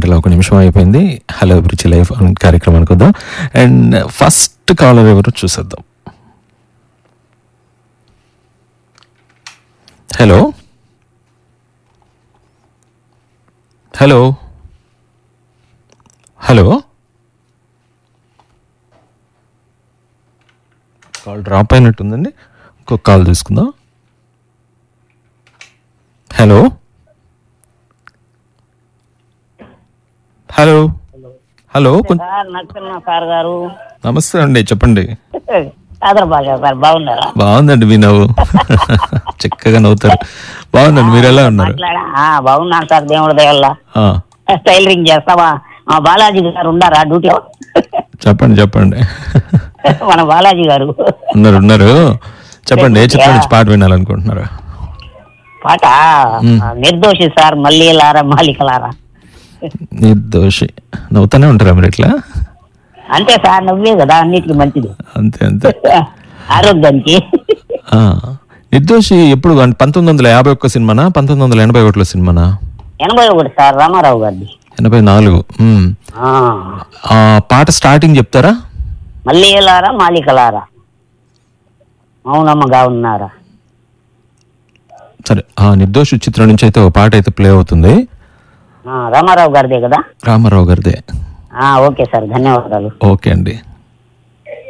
గంటల ఒక నిమిషం అయిపోయింది హలో అభిరుచి లైఫ్ అనే కార్యక్రమానికి వద్దాం అండ్ ఫస్ట్ కాలర్ ఎవరు చూసేద్దాం hello hello hello call drop అయినట్టుందండి ఇంకొక కాల్ తీసుకుందాం హలో హలో హలో కొంచెం సార్ నచ్చిన సార్ గారు నమస్తే అండి చెప్పండి ఆదర్ బాగా సార్ బాగున్నారా బాగుందండి మీ నవ్వు చక్కగా నవ్వుతారు బాగుందండి మీరు ఎలా ఉన్నారు మాట్లాడా ఆ, బాగున్నాను సార్ దేవుడి దయవల్ల ఆ, టైలరింగ్ చేస్తావా మా బాలాజీ గారు ఉన్నారా డ్యూటీలో చెప్పండి చెప్పండి మన బాలాజీ గారు ఉన్నారు ఉన్నారు చెప్పండి ఏ చిత్రం నుంచి పాట వినాలనుకుంటున్నారు పాట ఆ, నిర్దోషి సార్ మళ్ళీ లారా మాలికలారా నిర్దోషి నవ్వుతానే ఉంటారా మీరు ఇట్లా అంతే సార్ నవ్వే కదా అన్నిటికీ మంచిది అంతే అంతే ఆరోగ్యానికి ఆ, నిర్దోషి ఎప్పుడు అంటే పంతొమ్మిది వందల యాభై ఒక్క సినిమానా పంతొమ్మిది వందల ఎనభై ఒకటిలో సినిమానా ఎనభై ఒకటి సార్ రామారావు గారిది ఎనభై నాలుగు మ్మ్. ఆ, ఆ పాట స్టార్టింగ్ చెప్తారా మళ్ళీ లారా మాలికలారా మౌనమ్మగా ఉన్నారా సరే ఆ నిర్దోషి చిత్రం నుంచి అయితే ఒక పాట అయితే ప్లే అవుతుంది ఆ, రామారావు గారిదే కదా రామారావు గారిదే ఆ, ఓకే సార్ ధన్యవాదాలు ఓకే అండి